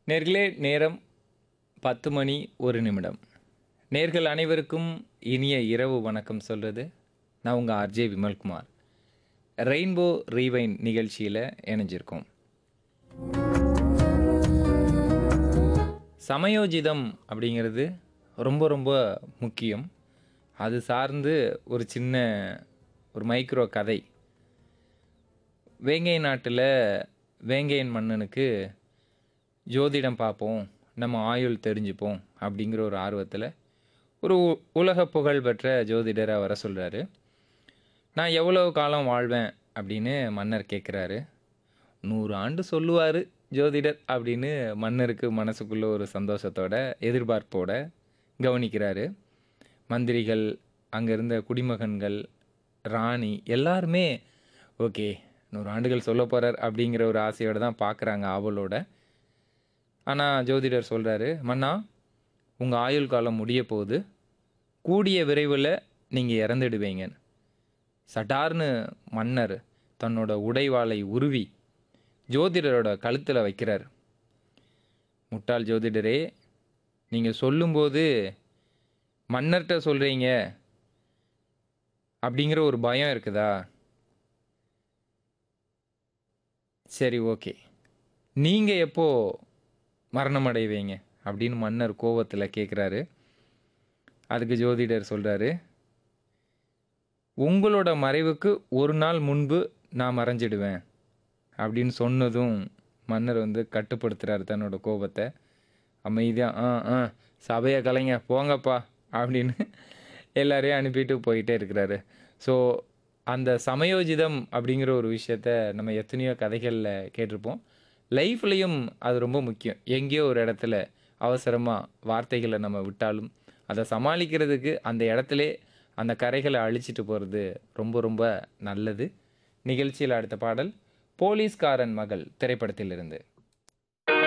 நேர்களே நேரம் பத்து மணி ஒரு நிமிடம் நேர்கள் அனைவருக்கும் இனிய இரவு வணக்கம் சொல்கிறது நான் உங்கள் ஆர்ஜே விமல்குமார் ரெயின்போ ரீவைன் நிகழ்ச்சியில் இணைஞ்சிருக்கோம் சமயோஜிதம் அப்படிங்கிறது ரொம்ப ரொம்ப முக்கியம் அது சார்ந்து ஒரு சின்ன ஒரு மைக்ரோ கதை வேங்கை நாட்டில் வேங்கையன் மன்னனுக்கு ஜோதிடம் பார்ப்போம் நம்ம ஆயுள் தெரிஞ்சுப்போம் அப்படிங்கிற ஒரு ஆர்வத்தில் ஒரு உ- உலக புகழ் பெற்ற ஜோதிடரை வர சொல்கிறாரு நான் எவ்வளோ காலம் வாழ்வேன் அப்படின்னு மன்னர் கேட்குறாரு நூறு ஆண்டு சொல்லுவார் ஜோதிடர் அப்படின்னு மன்னருக்கு மனசுக்குள்ள ஒரு சந்தோஷத்தோட எதிர்பார்ப்போட கவனிக்கிறாரு மந்திரிகள் அங்கே இருந்த குடிமகன்கள் ராணி எல்லாருமே ஓகே நூறு ஆண்டுகள் சொல்ல போகிறார் அப்படிங்கிற ஒரு ஆசையோடு தான் பார்க்குறாங்க ஆவலோட ஆனால் ஜோதிடர் சொல்கிறாரு மன்னா உங்கள் ஆயுள் காலம் முடிய போகுது கூடிய விரைவில் நீங்கள் இறந்துடுவீங்க சட்டார்னு மன்னர் தன்னோட உடைவாளை உருவி ஜோதிடரோட கழுத்தில் வைக்கிறார் முட்டாள் ஜோதிடரே நீங்கள் சொல்லும்போது மன்னர்கிட்ட சொல்கிறீங்க அப்படிங்கிற ஒரு பயம் இருக்குதா சரி ஓகே நீங்கள் எப்போ மரணம் அடைவீங்க அப்படின்னு மன்னர் கோவத்தில் கேட்குறாரு அதுக்கு ஜோதிடர் சொல்கிறாரு உங்களோட மறைவுக்கு ஒரு நாள் முன்பு நான் மறைஞ்சிடுவேன் அப்படின்னு சொன்னதும் மன்னர் வந்து கட்டுப்படுத்துகிறாரு தன்னோட கோபத்தை அமைதியாக ஆ ஆ சபையை கலைங்க போங்கப்பா அப்படின்னு எல்லாரையும் அனுப்பிட்டு போயிட்டே இருக்கிறாரு ஸோ அந்த சமயோஜிதம் அப்படிங்கிற ஒரு விஷயத்த நம்ம எத்தனையோ கதைகளில் கேட்டிருப்போம் லைஃப்லேயும் அது ரொம்ப முக்கியம் எங்கேயோ ஒரு இடத்துல அவசரமாக வார்த்தைகளை நம்ம விட்டாலும் அதை சமாளிக்கிறதுக்கு அந்த இடத்துல அந்த கரைகளை அழிச்சிட்டு போகிறது ரொம்ப ரொம்ப நல்லது நிகழ்ச்சியில் அடுத்த பாடல் போலீஸ்காரன் மகள் திரைப்படத்திலிருந்து